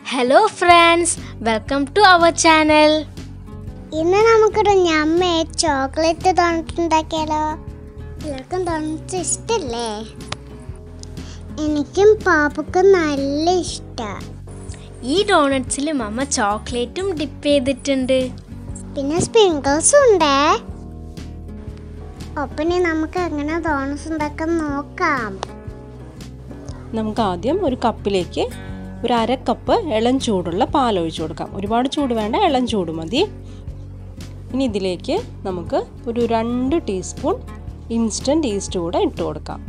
hello friends welcome to our channel ഇന്ന് നമുക്കൊരു ഞമ്മ ചോക്ലേറ്റ് തന്നിട്ടുണ്ടാക്കിയാലോ എല്ലാവർക്കും തന്നിട്ട് ഇഷ്ടല്ലേ എനിക്കും പാപ്പക്കും നല്ല ഇഷ്ടമാണ് ഈ ഡോണറ്റ്സിൽ മമ്മ ചോക്ലേറ്റും ഡിപ്പ് ചെയ്തിട്ടുണ്ട് പിന്നെ സ്പ്രിങ്കിൾസും ഉണ്ടേ ഒപ്പനെ നമുക്ക് എങ്ങനെ ഡോണസ് ഉണ്ടാക്കാൻ നോക്കാം നമുക്ക് ആദ്യം ഒരു കപ്പിലേക്ക് ഒരു അര കപ്പ് ഇളം ചൂടുള്ള പാൽ ഒഴിച്ചു കൊടുക്കാം ഒരുപാട് ചൂട് വേണ്ട ഇളം ചൂട് മതി ഇനി ഇതിലേക്ക് നമുക്ക് ഒരു രണ്ട് ടീസ്പൂൺ ഇൻസ്റ്റൻറ്റ് ഈസ്റ്റ് കൂടെ ഇട്ട് കൊടുക്കാം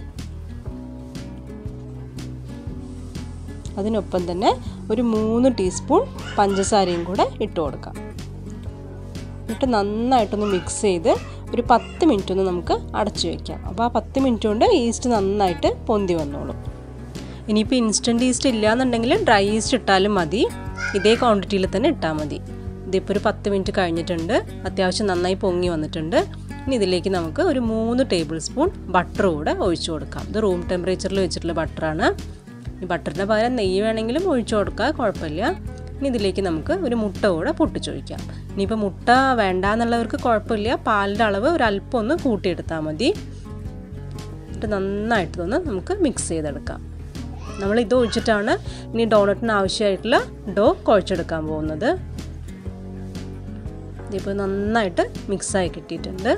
അതിനൊപ്പം തന്നെ ഒരു മൂന്ന് ടീസ്പൂൺ പഞ്ചസാരയും കൂടെ ഇട്ട് കൊടുക്കാം എന്നിട്ട് നന്നായിട്ടൊന്ന് മിക്സ് ചെയ്ത് ഒരു പത്ത് മിനിറ്റ് ഒന്ന് നമുക്ക് അടച്ചു വയ്ക്കാം അപ്പോൾ ആ പത്ത് മിനിറ്റ് കൊണ്ട് ഈസ്റ്റ് നന്നായിട്ട് പൊന്തി വന്നോളും ഇനിയിപ്പോൾ ഇൻസ്റ്റൻറ്റ് ഈസ്റ്റ് ഇല്ലയെന്നുണ്ടെങ്കിൽ ഡ്രൈ ഈസ്റ്റ് ഇട്ടാലും മതി ഇതേ ക്വാണ്ടിറ്റിയിൽ തന്നെ ഇട്ടാൽ മതി ഇതിപ്പോൾ ഒരു പത്ത് മിനിറ്റ് കഴിഞ്ഞിട്ടുണ്ട് അത്യാവശ്യം നന്നായി പൊങ്ങി വന്നിട്ടുണ്ട് ഇനി ഇതിലേക്ക് നമുക്ക് ഒരു മൂന്ന് ടേബിൾ സ്പൂൺ ബട്ടർ കൂടെ ഒഴിച്ചു കൊടുക്കാം ഇത് റൂം ടെമ്പറേച്ചറിൽ വെച്ചിട്ടുള്ള ബട്ടറാണ് ഈ ബട്ടറിന് പകരം നെയ്യ് വേണമെങ്കിലും ഒഴിച്ചു കൊടുക്കാം കുഴപ്പമില്ല ഇനി ഇതിലേക്ക് നമുക്ക് ഒരു മുട്ട കൂടെ പൊട്ടിച്ചൊഴിക്കാം ഇനിയിപ്പോൾ മുട്ട വേണ്ട എന്നുള്ളവർക്ക് കുഴപ്പമില്ല പാലിൻ്റെ അളവ് ഒരു അല്പം ഒന്ന് കൂട്ടിയെടുത്താൽ മതി എന്നിട്ട് നന്നായിട്ട് ഒന്ന് നമുക്ക് മിക്സ് ചെയ്തെടുക്കാം നമ്മൾ ഇത് ഒഴിച്ചിട്ടാണ് ഇനി ഡോണറ്റിന് ആവശ്യമായിട്ടുള്ള ഡോ കുഴച്ചെടുക്കാൻ പോകുന്നത് ഇതിപ്പോൾ നന്നായിട്ട് മിക്സായി കിട്ടിയിട്ടുണ്ട്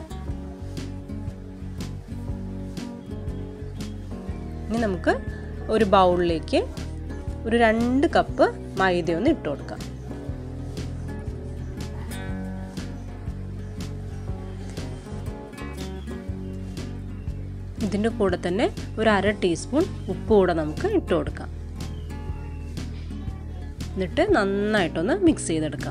ഇനി നമുക്ക് ഒരു ബൗളിലേക്ക് ഒരു രണ്ട് കപ്പ് മൈദ ഒന്ന് ഇട്ട് കൊടുക്കാം ഇതിൻ്റെ കൂടെ തന്നെ ഒരു അര ടീസ്പൂൺ ഉപ്പ് കൂടെ നമുക്ക് ഇട്ട് കൊടുക്കാം എന്നിട്ട് നന്നായിട്ടൊന്ന് മിക്സ് ചെയ്തെടുക്കാം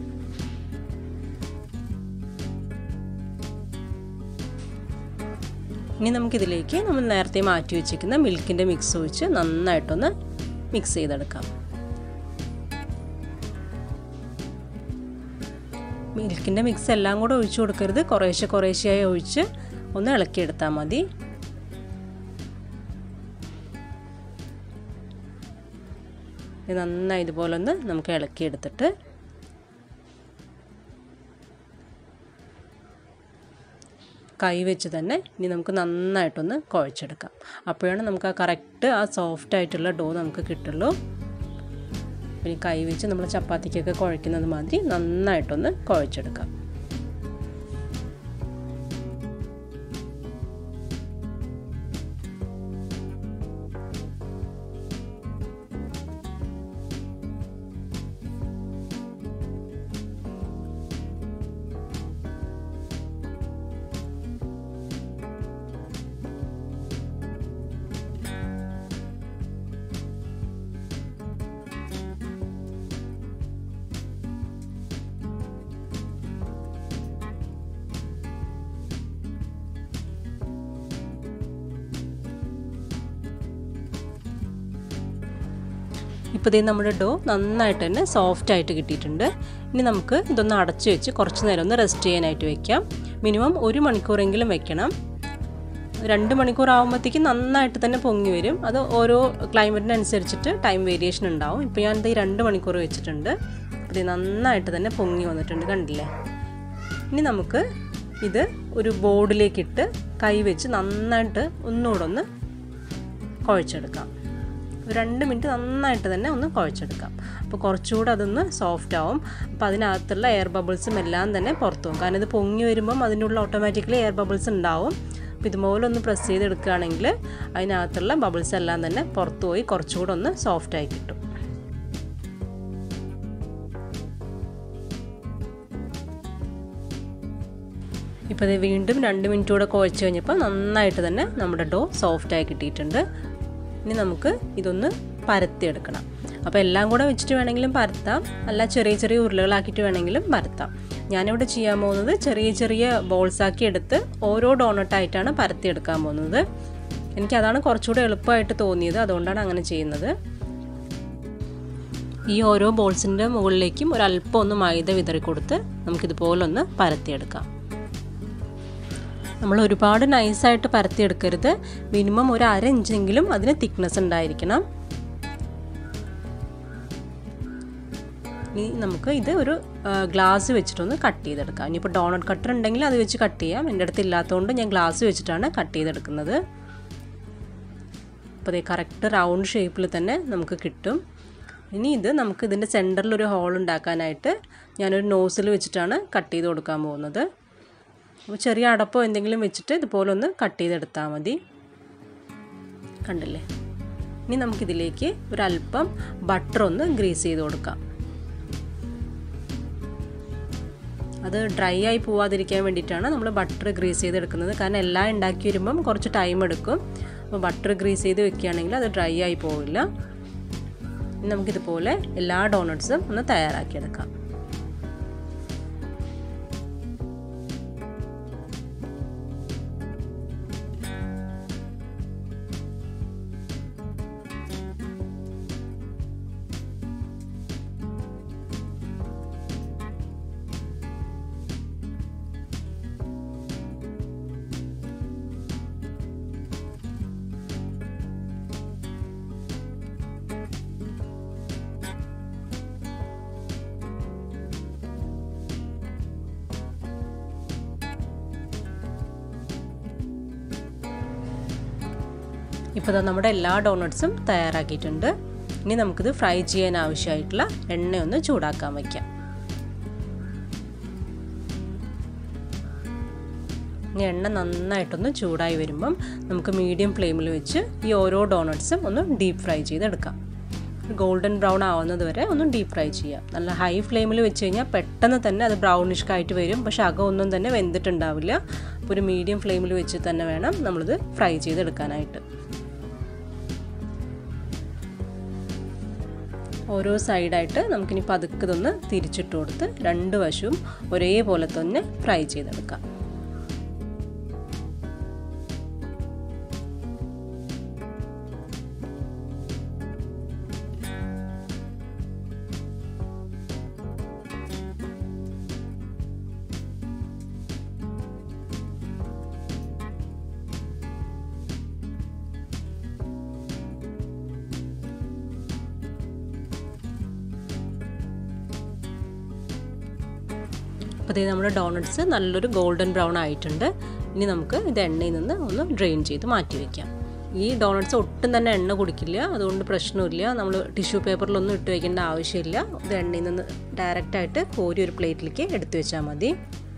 ഇനി നമുക്കിതിലേക്ക് നമ്മൾ നേരത്തെ മാറ്റി വെച്ചിരിക്കുന്ന മിൽക്കിൻ്റെ മിക്സ് ഒഴിച്ച് നന്നായിട്ടൊന്ന് മിക്സ് ചെയ്തെടുക്കാം മിൽക്കിൻ്റെ മിക്സ് എല്ലാം കൂടെ ഒഴിച്ചു കൊടുക്കരുത് കുറേശ്ശെ കുറേശ്ശെയായി ഒഴിച്ച് ഒന്ന് ഇളക്കിയെടുത്താൽ മതി ഇത് നന്നായി ഇതുപോലെ ഒന്ന് നമുക്ക് ഇളക്കിയെടുത്തിട്ട് കൈ വെച്ച് തന്നെ ഇനി നമുക്ക് നന്നായിട്ടൊന്ന് കുഴച്ചെടുക്കാം അപ്പോഴാണ് നമുക്ക് ആ കറക്റ്റ് ആ സോഫ്റ്റ് ആയിട്ടുള്ള ഡോ നമുക്ക് കിട്ടുള്ളൂ ഇനി കൈ വെച്ച് നമ്മൾ ചപ്പാത്തിക്കൊക്കെ കുഴക്കുന്നത് മാതിരി നന്നായിട്ടൊന്ന് കുഴച്ചെടുക്കാം ഇപ്പോൾ ഇതേ നമ്മുടെ ഡോ നന്നായിട്ട് തന്നെ സോഫ്റ്റ് ആയിട്ട് കിട്ടിയിട്ടുണ്ട് ഇനി നമുക്ക് ഇതൊന്ന് അടച്ചു വെച്ച് കുറച്ച് നേരം ഒന്ന് റെസ്റ്റ് ചെയ്യാനായിട്ട് വെക്കാം മിനിമം ഒരു മണിക്കൂറെങ്കിലും വെക്കണം രണ്ട് മണിക്കൂർ ആകുമ്പോഴത്തേക്കും നന്നായിട്ട് തന്നെ പൊങ്ങി വരും അത് ഓരോ ക്ലൈമറ്റിനനുസരിച്ചിട്ട് ടൈം വേരിയേഷൻ ഉണ്ടാവും ഇപ്പോൾ ഞാൻ ഈ രണ്ട് മണിക്കൂർ വെച്ചിട്ടുണ്ട് അത് നന്നായിട്ട് തന്നെ പൊങ്ങി വന്നിട്ടുണ്ട് കണ്ടില്ലേ ഇനി നമുക്ക് ഇത് ഒരു ബോർഡിലേക്കിട്ട് കൈ വെച്ച് നന്നായിട്ട് ഒന്നുകൂടെ ഒന്ന് കുഴച്ചെടുക്കാം ഒരു രണ്ട് മിനിറ്റ് നന്നായിട്ട് തന്നെ ഒന്ന് കുഴച്ചെടുക്കാം അപ്പോൾ കുറച്ചുകൂടെ അതൊന്ന് സോഫ്റ്റ് ആവും അപ്പോൾ അതിനകത്തുള്ള എയർ ബബിൾസും എല്ലാം തന്നെ പുറത്തു പോകും കാരണം ഇത് പൊങ്ങി വരുമ്പം അതിനുള്ള ഓട്ടോമാറ്റിക്കലി എയർ ബബിൾസ് ഉണ്ടാവും അപ്പോൾ ഇതുപോലെ ഒന്ന് പ്രസ് ചെയ്തെടുക്കുകയാണെങ്കിൽ അതിനകത്തുള്ള ബബിൾസ് എല്ലാം തന്നെ പുറത്തു പോയി കുറച്ചുകൂടെ ഒന്ന് സോഫ്റ്റായി കിട്ടും ഇപ്പോൾ ഇത് വീണ്ടും രണ്ട് മിനിറ്റ് കൂടെ കുഴച്ച് കഴിഞ്ഞപ്പോൾ നന്നായിട്ട് തന്നെ നമ്മുടെ ഡോ സോഫ്റ്റായി കിട്ടിയിട്ടുണ്ട് ഇനി നമുക്ക് ഇതൊന്ന് പരത്തിയെടുക്കണം അപ്പോൾ എല്ലാം കൂടെ വെച്ചിട്ട് വേണമെങ്കിലും പരത്താം അല്ല ചെറിയ ചെറിയ ഉരുളകളാക്കിയിട്ട് വേണമെങ്കിലും പരത്താം ഞാനിവിടെ ചെയ്യാൻ പോകുന്നത് ചെറിയ ചെറിയ ബോൾസാക്കി എടുത്ത് ഓരോ ഡോണട്ടായിട്ടാണ് പരത്തിയെടുക്കാൻ പോകുന്നത് എനിക്കതാണ് കുറച്ചുകൂടെ എളുപ്പമായിട്ട് തോന്നിയത് അതുകൊണ്ടാണ് അങ്ങനെ ചെയ്യുന്നത് ഈ ഓരോ ബോൾസിൻ്റെ മുകളിലേക്കും ഒരല്പം ഒന്ന് മൈദ വിതറി കൊടുത്ത് നമുക്കിതുപോലെ ഒന്ന് പരത്തിയെടുക്കാം നമ്മൾ ഒരുപാട് നൈസായിട്ട് പരത്തിയെടുക്കരുത് മിനിമം ഒരു അര ഇഞ്ചെങ്കിലും അതിന് തിക്നെസ് ഉണ്ടായിരിക്കണം ഇനി നമുക്ക് ഇത് ഒരു ഗ്ലാസ് വെച്ചിട്ടൊന്ന് കട്ട് ചെയ്തെടുക്കാം ഇനിയിപ്പോൾ ഡോണറ്റ് കട്ടർ ഉണ്ടെങ്കിൽ അത് വെച്ച് കട്ട് ചെയ്യാം എൻ്റെ അടുത്ത് ഇല്ലാത്തതുകൊണ്ട് ഞാൻ ഗ്ലാസ് വെച്ചിട്ടാണ് കട്ട് ചെയ്തെടുക്കുന്നത് അപ്പോൾ അതേ കറക്റ്റ് റൗണ്ട് ഷേപ്പിൽ തന്നെ നമുക്ക് കിട്ടും ഇനി ഇത് നമുക്ക് ഇതിൻ്റെ സെൻറ്ററിൽ ഒരു ഹോൾ ഉണ്ടാക്കാനായിട്ട് ഞാനൊരു നോസിൽ വെച്ചിട്ടാണ് കട്ട് ചെയ്ത് കൊടുക്കാൻ പോകുന്നത് അപ്പോൾ ചെറിയ അടപ്പോ എന്തെങ്കിലും വെച്ചിട്ട് ഇതുപോലെ ഒന്ന് കട്ട് ചെയ്തെടുത്താൽ മതി കണ്ടില്ലേ ഇനി നമുക്കിതിലേക്ക് ഒരല്പം ബട്ടർ ഒന്ന് ഗ്രീസ് ചെയ്ത് കൊടുക്കാം അത് ഡ്രൈ ആയി പോവാതിരിക്കാൻ വേണ്ടിയിട്ടാണ് നമ്മൾ ബട്ടർ ഗ്രീസ് ചെയ്തെടുക്കുന്നത് കാരണം എല്ലാം ഉണ്ടാക്കി വരുമ്പം കുറച്ച് ടൈം എടുക്കും അപ്പോൾ ബട്ടർ ഗ്രീസ് ചെയ്ത് വെക്കുകയാണെങ്കിൽ അത് ഡ്രൈ ആയി പോവില്ല ഇനി നമുക്കിതുപോലെ എല്ലാ ഡോണട്ട്സും ഒന്ന് തയ്യാറാക്കിയെടുക്കാം ഇപ്പോൾ നമ്മുടെ എല്ലാ ഡോണട്ട്സും തയ്യാറാക്കിയിട്ടുണ്ട് ഇനി നമുക്കിത് ഫ്രൈ ചെയ്യാൻ ആവശ്യമായിട്ടുള്ള എണ്ണ ഒന്ന് ചൂടാക്കാൻ വയ്ക്കാം ഇനി എണ്ണ നന്നായിട്ടൊന്ന് ചൂടായി വരുമ്പം നമുക്ക് മീഡിയം ഫ്ലെയിമിൽ വെച്ച് ഈ ഓരോ ഡോണട്ട്സും ഒന്ന് ഡീപ്പ് ഫ്രൈ ചെയ്തെടുക്കാം ഗോൾഡൻ ബ്രൗൺ ആവുന്നത് വരെ ഒന്ന് ഡീപ്പ് ഫ്രൈ ചെയ്യാം നല്ല ഹൈ ഫ്ലെയിമിൽ വെച്ച് കഴിഞ്ഞാൽ പെട്ടെന്ന് തന്നെ അത് ബ്രൗണിഷ് ആയിട്ട് വരും പക്ഷേ അകമൊന്നും തന്നെ വെന്തിട്ടുണ്ടാവില്ല അപ്പോൾ ഒരു മീഡിയം ഫ്ലെയിമിൽ വെച്ച് തന്നെ വേണം നമ്മളിത് ഫ്രൈ ചെയ്തെടുക്കാനായിട്ട് ഓരോ സൈഡായിട്ട് നമുക്കിനി പതുക്കെ ഇതൊന്ന് തിരിച്ചിട്ട് കൊടുത്ത് രണ്ട് വശവും ഒരേപോലെ തന്നെ ഫ്രൈ ചെയ്തെടുക്കാം അപ്പോൾ ഇത് നമ്മുടെ ഡോണട്ട്സ് നല്ലൊരു ഗോൾഡൻ ബ്രൗൺ ആയിട്ടുണ്ട് ഇനി നമുക്ക് ഇത് എണ്ണയിൽ നിന്ന് ഒന്ന് ഡ്രെയിൻ ചെയ്ത് മാറ്റി വയ്ക്കാം ഈ ഡോണട്ട്സ് ഒട്ടും തന്നെ എണ്ണ കുടിക്കില്ല അതുകൊണ്ട് പ്രശ്നമില്ല നമ്മൾ ടിഷ്യൂ പേപ്പറിലൊന്നും ഇട്ട് വയ്ക്കേണ്ട ആവശ്യമില്ല ഇത് എണ്ണയിൽ നിന്ന് ഡയറക്റ്റായിട്ട് കോരി ഒരു പ്ലേറ്റിലേക്ക് എടുത്തു വെച്ചാൽ മതി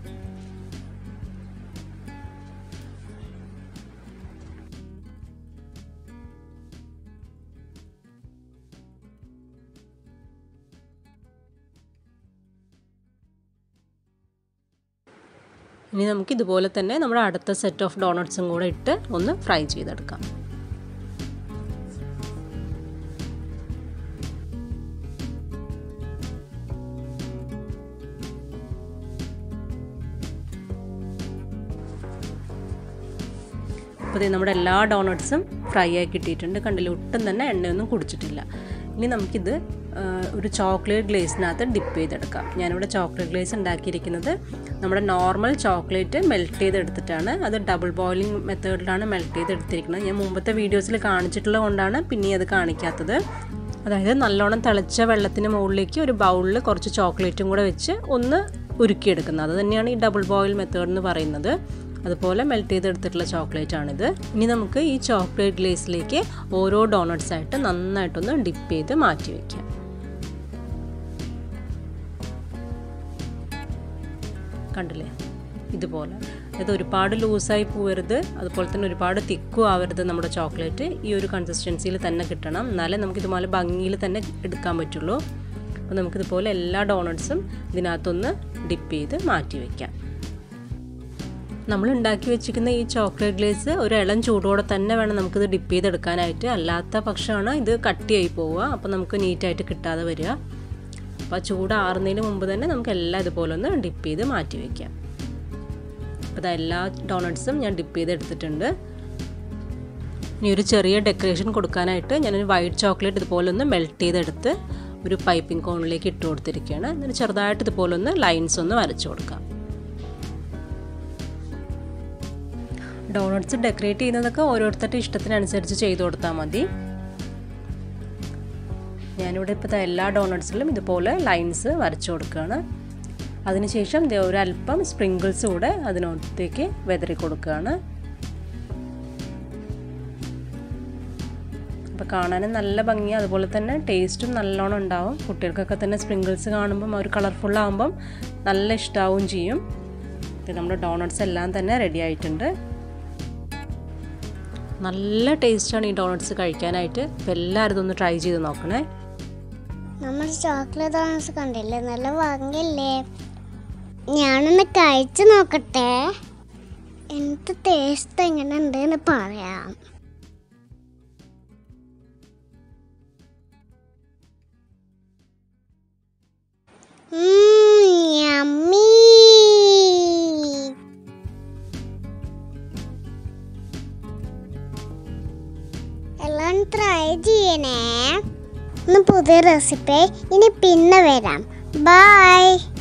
ഇനി നമുക്ക് ഇതുപോലെ തന്നെ നമ്മുടെ അടുത്ത സെറ്റ് ഓഫ് ഡോണട്ട്സും കൂടെ ഇട്ട് ഒന്ന് ഫ്രൈ ചെയ്തെടുക്കാം അപ്പോൾ നമ്മുടെ എല്ലാ ഡോണട്ട്സും ഫ്രൈ ആയി കിട്ടിയിട്ടുണ്ട് കണ്ടില്ല ഒട്ടും തന്നെ എണ്ണയൊന്നും കുടിച്ചിട്ടില്ല ഇനി നമുക്കിത് ഒരു ചോക്ലേറ്റ് ഗ്ലേസിനകത്ത് ഡിപ്പ് ചെയ്തെടുക്കാം ഞാനിവിടെ ചോക്ലേറ്റ് ഗ്ലേസ് ഉണ്ടാക്കിയിരിക്കുന്നത് നമ്മുടെ നോർമൽ ചോക്ലേറ്റ് മെൽറ്റ് ചെയ്തെടുത്തിട്ടാണ് അത് ഡബിൾ ബോയിലിംഗ് മെത്തേഡിലാണ് മെൽറ്റ് ചെയ്തെടുത്തിരിക്കുന്നത് ഞാൻ മുമ്പത്തെ വീഡിയോസിൽ കാണിച്ചിട്ടുള്ളത് കൊണ്ടാണ് പിന്നെ അത് കാണിക്കാത്തത് അതായത് നല്ലോണം തിളച്ച വെള്ളത്തിന് മുകളിലേക്ക് ഒരു ബൗളിൽ കുറച്ച് ചോക്ലേറ്റും കൂടെ വെച്ച് ഒന്ന് ഉരുക്കിയെടുക്കുന്നത് അത് തന്നെയാണ് ഈ ഡബിൾ ബോയിൽ മെത്തേഡ് എന്ന് പറയുന്നത് അതുപോലെ മെൽറ്റ് ചെയ്തെടുത്തിട്ടുള്ള ചോക്ലേറ്റ് ആണിത് ഇനി നമുക്ക് ഈ ചോക്ലേറ്റ് ഗ്ലേസിലേക്ക് ഓരോ ഡോണട്ട്സ് ആയിട്ട് നന്നായിട്ടൊന്ന് ഡിപ്പ് ചെയ്ത് മാറ്റി വയ്ക്കാം കണ്ടില്ലേ ഇതുപോലെ ഇത് ഒരുപാട് ലൂസായി പോകരുത് അതുപോലെ തന്നെ ഒരുപാട് തിക്കും ആവരുത് നമ്മുടെ ചോക്ലേറ്റ് ഈ ഒരു കൺസിസ്റ്റൻസിയിൽ തന്നെ കിട്ടണം എന്നാലേ നമുക്ക് ഇതുപോലെ ഭംഗിയിൽ തന്നെ എടുക്കാൻ പറ്റുള്ളൂ അപ്പോൾ നമുക്കിതുപോലെ എല്ലാ ഡോണട്ട്സും ഇതിനകത്തൊന്ന് ഡിപ്പ് ചെയ്ത് മാറ്റി വയ്ക്കാം നമ്മൾ ഉണ്ടാക്കി വെച്ചിരിക്കുന്ന ഈ ചോക്ലേറ്റ് ഗ്ലേസ് ഒരു ഇളം ചൂടോടെ തന്നെ വേണം നമുക്കിത് ഡിപ്പ് ചെയ്തെടുക്കാനായിട്ട് അല്ലാത്ത പക്ഷമാണ് ഇത് കട്ടിയായി പോവുക അപ്പോൾ നമുക്ക് നീറ്റായിട്ട് കിട്ടാതെ വരിക അപ്പോൾ ആ ചൂട് ആറുന്നതിന് മുമ്പ് തന്നെ നമുക്ക് എല്ലാം ഇതുപോലെ ഒന്ന് ഡിപ്പ് ചെയ്ത് മാറ്റി വയ്ക്കാം അപ്പോൾ എല്ലാ ഡോണട്ട്സും ഞാൻ ഡിപ്പ് ചെയ്ത് എടുത്തിട്ടുണ്ട് ഇനി ഒരു ചെറിയ ഡെക്കറേഷൻ കൊടുക്കാനായിട്ട് ഞാനൊരു വൈറ്റ് ചോക്ലേറ്റ് ഇതുപോലെ ഒന്ന് മെൽറ്റ് ചെയ്തെടുത്ത് ഒരു പൈപ്പിംഗ് കോണിലേക്ക് ഇട്ട് കൊടുത്തിരിക്കുകയാണ് എന്നിട്ട് ചെറുതായിട്ട് ഇതുപോലെ ഒന്ന് ലൈൻസ് ഒന്ന് വരച്ചു കൊടുക്കാം ഡോണട്ട്സ് ഡെക്കറേറ്റ് ചെയ്യുന്നതൊക്കെ ഓരോരുത്തരുടെ ഇഷ്ടത്തിനനുസരിച്ച് ചെയ്തു കൊടുത്താൽ മതി ഞാനിവിടെ ഇപ്പോൾ എല്ലാ ഡോണട്സിലും ഇതുപോലെ ലൈൻസ് വരച്ചു കൊടുക്കുകയാണ് അതിനുശേഷം ദേ ഒരല്പം സ്പ്രിങ്കിൾസ് കൂടെ അതിനകത്തേക്ക് വെതറി കൊടുക്കുകയാണ് അപ്പോൾ കാണാനും നല്ല ഭംഗി അതുപോലെ തന്നെ ടേസ്റ്റും നല്ലോണം ഉണ്ടാവും കുട്ടികൾക്കൊക്കെ തന്നെ സ്പ്രിങ്കിൾസ് കാണുമ്പം ഒരു കളർഫുൾ ആകുമ്പം നല്ല ഇഷ്ടാവും ചെയ്യും ഇത് നമ്മുടെ ഡോണട്സ് എല്ലാം തന്നെ റെഡി ആയിട്ടുണ്ട് നല്ല ടേസ്റ്റാണ് ഈ ഡോണട്സ് കഴിക്കാനായിട്ട് അപ്പോൾ എല്ലാവരും ഇതൊന്ന് ട്രൈ ചെയ്ത് നോക്കണേ നമ്മൾ ചോക്ലേറ്റ് ഡോണറ്റ്സ് കണ്ടില്ലേ നല്ല ഭംഗിയല്ലേ ഞാനൊന്ന് കഴിച്ചു നോക്കട്ടെ എന്ത് ടേസ്റ്റ് എങ്ങനെ ഉണ്ടെന്ന് പറയാം യമ്മീ എല്ലാം ട്രൈ ചെയ്യണേ ഇന്ന് പുതിയ റെസിപ്പി ഇനി പിന്നെ വരാം ബൈ